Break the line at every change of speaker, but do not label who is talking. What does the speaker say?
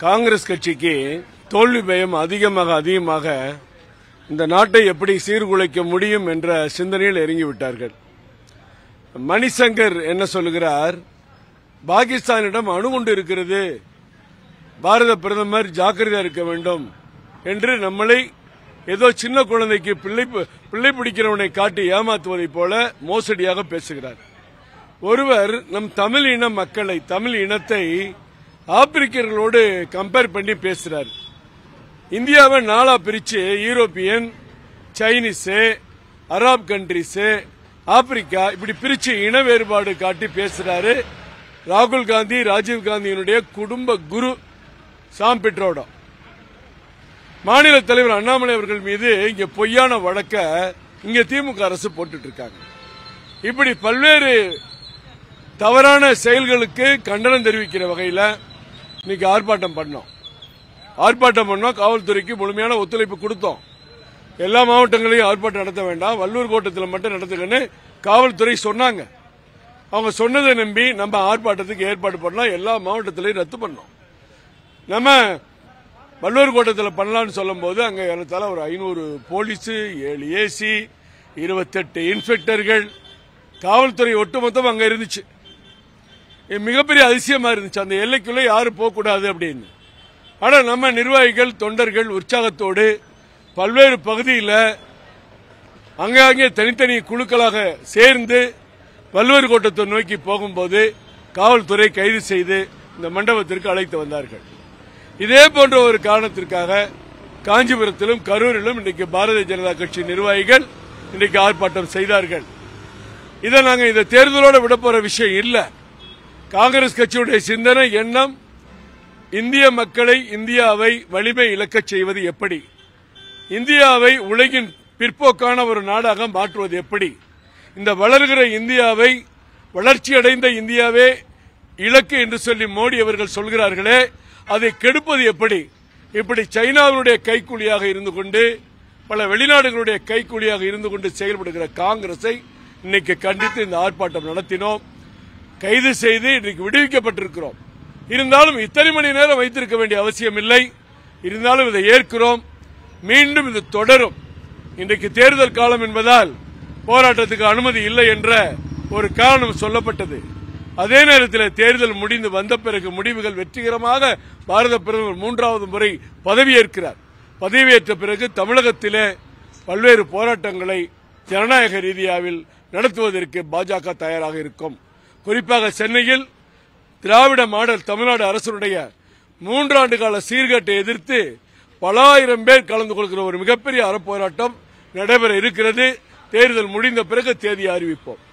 காங்கிரஸ் கட்சிக்கு தோல்வி பயம் அதிகமாக அதிகமாக இந்த நாட்டை எப்படி சீர்குலைக்க முடியும் என்ற சிந்தனையில் இறங்கிவிட்டார்கள் மணிசங்கர் என்ன சொல்லுகிறார் பாகிஸ்தானிடம் அணுகுண்டு இருக்கிறது பாரத பிரதமர் ஜாக்கிரதையா இருக்க வேண்டும் என்று நம்மளை ஏதோ சின்ன குழந்தைக்கு பிள்ளை பிள்ளை பிடிக்கிறவனை காட்டி ஏமாத்துவதைப் போல மோசடியாக பேசுகிறார் ஒருவர் நம் தமிழ் இன மக்களை தமிழ் இனத்தை ஆப்பிரிக்கர்களோடு கம்பேர் பண்ணி பேசுறார் இந்தியாவை நாளா பிரிச்சு European Chinese Arab countries Africa இப்படி பிரிச்சு இன வேறுபாடு காட்டி பேசுறாரு ராகுல் காந்தி ராஜீவ் காந்தியினுடைய குடும்ப குரு சாம் பிட்ரோடோ மாநில தலைவர் அண்ணாமலை அவர்கள் மீது இங்க பொய்யான வழக்க இங்க திமுக அரசு போட்டுட்டு இருக்காங்க இப்படி பல்வேறு தவறான செயல்களுக்கு கண்டனம் தெரிவிக்கிற வகையில இன்னைக்கு ஆர்ப்பாட்டம் பண்ணோம் ஆர்ப்பாட்டம் பண்ணோம் காவல்துறைக்கு முழுமையான ஒத்துழைப்பு கொடுத்தோம் எல்லா மாவட்டங்களையும் ஆர்ப்பாட்டம் நடத்த வேண்டாம் வள்ளூர் கோட்டத்தில் மட்டும் நடத்துங்கன்னு காவல்துறை சொன்னாங்க அவங்க சொன்னதை நம்பி நம்ம ஆர்ப்பாட்டத்துக்கு ஏற்பாடு பண்ணோம் எல்லா மாவட்டத்திலையும் ரத்து பண்ணோம் நம்ம வள்ளூர் கோட்டத்தில் பண்ணலாம்னு சொல்லும்போது அங்கே ஏறத்தாழ ஒரு ஐநூறு போலீஸு ஏழு ஏசி இருபத்தெட்டு இன்ஸ்பெக்டர்கள் காவல்துறை ஒட்டுமொத்தம் அங்கே இருந்துச்சு இது மிகப்பெரிய அதிசயமா இருந்துச்சு அந்த எல்லைக்குள்ள யாரும் போகக்கூடாது அப்படின்னு ஆனா நம்ம நிர்வாகிகள் தொண்டர்கள் உற்சாகத்தோடு பல்வேறு பகுதியில் அங்கங்கே தனித்தனி குழுக்களாக சேர்ந்து வள்ளுவர் கோட்டத்தை நோக்கி போகும்போது காவல்துறை கைது செய்து இந்த மண்டபத்திற்கு அழைத்து வந்தார்கள் இதே போன்ற ஒரு காரணத்திற்காக காஞ்சிபுரத்திலும் கரூரிலும் இன்றைக்கு பாரதிய ஜனதா கட்சி நிர்வாகிகள் இன்றைக்கு ஆர்ப்பாட்டம் செய்தார்கள் இதை நாங்க இந்த தேர்தலோட விட போற விஷயம் இல்ல காங்கிரஸ் கட்சியுடைய சிந்தனை எண்ணம் இந்திய மக்களை இந்தியாவை வலிமை இழக்கச் செய்வது எப்படி இந்தியாவை உலகின் பிற்போக்கான ஒரு நாடாக மாற்றுவது எப்படி இந்த வளர்கிற இந்தியாவை வளர்ச்சியடைந்த இந்தியாவே இலக்கு என்று சொல்லி மோடி அவர்கள் சொல்கிறார்களே அதை கெடுப்பது எப்படி இப்படி சைனாவினுடைய கைக்கூலியாக இருந்து கொண்டு பல வெளிநாடுகளுடைய கைக்கூலியாக இருந்து கொண்டு செயல்படுகிற காங்கிரஸை இன்னைக்கு கண்டித்து இந்த ஆர்ப்பாட்டம் நடத்தினோம் கைது செய்து இன்றைக்கு விடுவிக்கப்பட்டிருக்கிறோம் இருந்தாலும் இத்தனை மணி நேரம் வைத்திருக்க வேண்டிய அவசியம் இல்லை இருந்தாலும் இதை ஏற்கிறோம் மீண்டும் இது தொடரும் இன்றைக்கு தேர்தல் காலம் என்பதால் போராட்டத்துக்கு அனுமதி இல்லை என்ற ஒரு காரணம் சொல்லப்பட்டது அதே நேரத்தில் தேர்தல் முடிந்து வந்த பிறகு முடிவுகள் வெற்றிகரமாக பாரத பிரதமர் மூன்றாவது முறை பதவியேற்கிறார் பதவியேற்ற பிறகு தமிழகத்திலே பல்வேறு போராட்டங்களை ஜனநாயக ரீதியாவில் நடத்துவதற்கு பாஜக தயாராக இருக்கும் குறிப்பாக சென்னையில் திராவிட மாடல் தமிழ்நாடு அரசுடைய மூன்றாண்டு கால சீர்கேட்டை எதிர்த்து பல ஆயிரம் பேர் கலந்து கொள்கிற ஒரு மிகப்பெரிய அறப்போராட்டம் நடைபெற இருக்கிறது தேர்தல் முடிந்த பிறகு தேதியை அறிவிப்போம்